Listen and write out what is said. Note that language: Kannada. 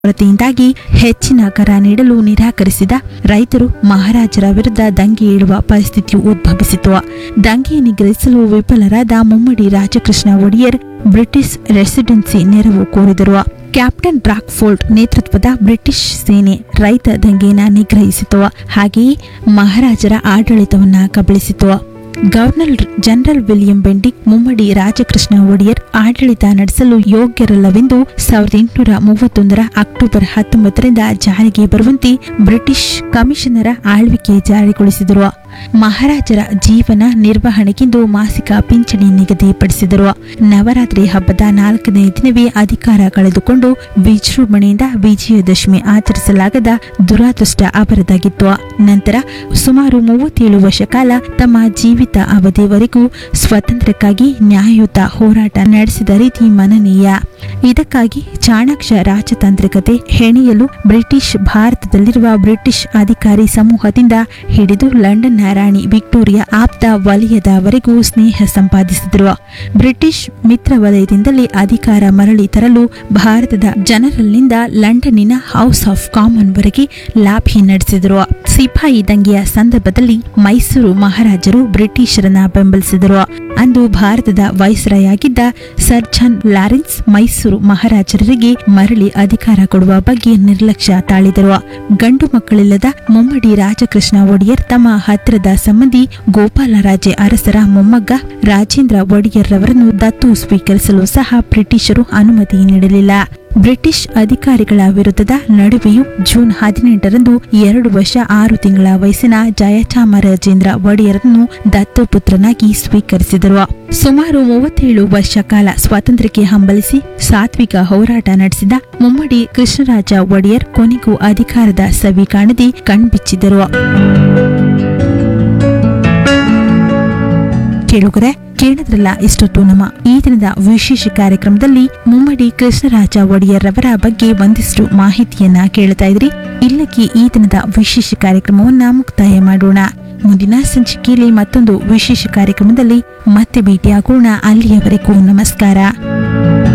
ಕೊರತೆಯಿಂದಾಗಿ ಹೆಚ್ಚಿನ ಕರ ನೀಡಲು ನಿರಾಕರಿಸಿದ ರೈತರು ಮಹಾರಾಜರ ವಿರುದ್ಧ ದಂಗೆ ಏಳುವ ಪರಿಸ್ಥಿತಿಯು ಉದ್ಭವಿಸಿತು ದಂಗೆ ನಿಗ್ರಹಿಸಲು ವಿಫಲರಾದ ಮುಮ್ಮಡಿ ರಾಜಕೃಷ್ಣ ಒಡೆಯರ್ ಬ್ರಿಟಿಷ್ ರೆಸಿಡೆನ್ಸಿ ನೆರವು ಕೋರಿದರು ಕ್ಯಾಪ್ಟನ್ ರಾಕ್ಫೋರ್ಡ್ ನೇತೃತ್ವದ ಬ್ರಿಟಿಷ್ ಸೇನೆ ರೈತ ದಂಗೆಯನ್ನು ನಿಗ್ರಹಿಸಿತು ಹಾಗೆಯೇ ಮಹಾರಾಜರ ಆಡಳಿತವನ್ನ ಕಬಳಿಸಿತು governor general William Bentinck Mummadi Rajakrishna Wodeyar ಆಡಳಿತ ನಡೆಸಲು ಯೋಗ್ಯರಲ್ಲವೆಂದು ಸಾವಿರದ ಎಂಟುನೂರ ಮೂವತ್ತೊಂದರ ಅಕ್ಟೋಬರ್ ಹತ್ತೊಂಬತ್ತರಿಂದ ಜಾರಿಗೆ ಬರುವಂತೆ ಬ್ರಿಟಿಷ್ ಕಮಿಷನರ ಆಳ್ವಿಕೆ ಜಾರಿಗೊಳಿಸಿದರು ಮಹಾರಾಜರ ಜೀವನ ನಿರ್ವಹಣೆಗೆಂದು ಮಾಸಿಕ ಪಿಂಚಣಿ ನಿಗದಿಪಡಿಸಿದರು ನವರಾತ್ರಿ ಹಬ್ಬದ ನಾಲ್ಕನೇ ದಿನವೇ ಅಧಿಕಾರ ಕಳೆದುಕೊಂಡು ವಿಜೃಂಭಣೆಯಿಂದ ವಿಜಯದಶಮಿ ಆಚರಿಸಲಾಗದ ದುರಾದೃಷ್ಟ ಅವರದಾಗಿತ್ತು ನಂತರ ಸುಮಾರು ಮೂವತ್ತೇಳು ವರ್ಷ ಕಾಲ ತಮ್ಮ ಜೀವಿತ ಅವಧಿವರೆಗೂ ಸ್ವಾತಂತ್ರ್ಯಕ್ಕಾಗಿ ನ್ಯಾಯಯುತ ಹೋರಾಟ ನಡೆಸಿದ ರೀತಿ ಮನನೀಯ ಇದಕ್ಕಾಗಿ ಚಾಣಾಕ್ಷ ರಾಜತಾಂತ್ರಿಕತೆ ಹೆಣೆಯಲು ಬ್ರಿಟಿಷ್ ಭಾರತದಲ್ಲಿರುವ ಬ್ರಿಟಿಷ್ ಅಧಿಕಾರಿ ಸಮೂಹದಿಂದ ಹಿಡಿದು ಲಂಡನ್ನ ರಾಣಿ ವಿಕ್ಟೋರಿಯಾ ಆಪ್ತ ವಲಯದವರೆಗೂ ಸ್ನೇಹ ಸಂಪಾದಿಸಿದರು ಬ್ರಿಟಿಷ್ ಮಿತ್ರ ವಲಯದಿಂದಲೇ ಅಧಿಕಾರ ಮರಳಿ ತರಲು ಭಾರತದ ಜನರಲ್ನಿಂದ ಲಂಡನ್ನಿನ ಹೌಸ್ ಆಫ್ ಕಾಮನ್ ವರೆಗೆ ಲಾಭಿ ನಡೆಸಿದರು ಸಿಪಾಯಿ ದಂಗೆಯ ಸಂದರ್ಭದಲ್ಲಿ ಮೈಸೂರು ಮಹಾರಾಜರು ಬ್ರಿಟಿಷರನ್ನ ಬೆಂಬಲಿಸಿದರು ಅಂದು ಭಾರತದ ವೈಸ್ರಾಯಾಗಿದ್ದ ಸರ್ ಜಾನ್ ಲಾರೆನ್ಸ್ ಮೈಸೂರು ಮಹಾರಾಜರಿಗೆ ಮರಳಿ ಅಧಿಕಾರ ಕೊಡುವ ಬಗ್ಗೆ ನಿರ್ಲಕ್ಷ್ಯ ತಾಳಿದರು ಗಂಡು ಮಕ್ಕಳಿಲ್ಲದ ಮುಮ್ಮಡಿ ರಾಜಕೃಷ್ಣ ಒಡೆಯರ್ ತಮ್ಮ ಹತ್ತಿರದ ಸಂಬಂಧಿ ಗೋಪಾಲರಾಜೆ ಅರಸರ ಮೊಮ್ಮಗ್ಗ ರಾಜೇಂದ್ರ ಒಡೆಯರ್ ರವರನ್ನು ದತ್ತು ಸ್ವೀಕರಿಸಲು ಸಹ ಬ್ರಿಟಿಷರು ಅನುಮತಿ ನೀಡಲಿಲ್ಲ ಬ್ರಿಟಿಷ್ ಅಧಿಕಾರಿಗಳ ವಿರುದ್ಧದ ನಡುವೆಯೂ ಜೂನ್ ಹದಿನೆಂಟರಂದು ಎರಡು ವರ್ಷ ಆರು ತಿಂಗಳ ವಯಸ್ಸಿನ ಜಯಚಾಮರಾಜೇಂದ್ರ ಒಡೆಯರನ್ನು ದತ್ತುಪುತ್ರನಾಗಿ ಸ್ವೀಕರಿಸಿದರು ಸುಮಾರು ಮೂವತ್ತೇಳು ವರ್ಷ ಕಾಲ ಸ್ವಾತಂತ್ರ್ಯಕ್ಕೆ ಹಂಬಲಿಸಿ ಸಾತ್ವಿಕ ಹೋರಾಟ ನಡೆಸಿದ ಮುಮ್ಮಡಿ ಕೃಷ್ಣರಾಜ ಒಡೆಯರ್ ಕೊನೆಗೂ ಅಧಿಕಾರದ ಸವಿ ಕಾಣದೆ ಕಣ್ಬಿಚ್ಚಿದರು ಕೇಳುಗರೆ ಕೇಳಿದ್ರಲ್ಲ ಇಷ್ಟೊತ್ತು ನಮ್ಮ ಈ ದಿನದ ವಿಶೇಷ ಕಾರ್ಯಕ್ರಮದಲ್ಲಿ ಮುಮ್ಮಡಿ ಕೃಷ್ಣರಾಜ ಒಡೆಯರ್ ರವರ ಬಗ್ಗೆ ಒಂದಿಷ್ಟು ಮಾಹಿತಿಯನ್ನ ಕೇಳ್ತಾ ಇದ್ರಿ ಇಲ್ಲಕ್ಕೆ ಈ ದಿನದ ವಿಶೇಷ ಕಾರ್ಯಕ್ರಮವನ್ನ ಮುಕ್ತಾಯ ಮಾಡೋಣ ಮುಂದಿನ ಸಂಚಿಕೆಯಲ್ಲಿ ಮತ್ತೊಂದು ವಿಶೇಷ ಕಾರ್ಯಕ್ರಮದಲ್ಲಿ ಮತ್ತೆ ಭೇಟಿಯಾಗೋಣ ಅಲ್ಲಿಯವರೆಗೂ ನಮಸ್ಕಾರ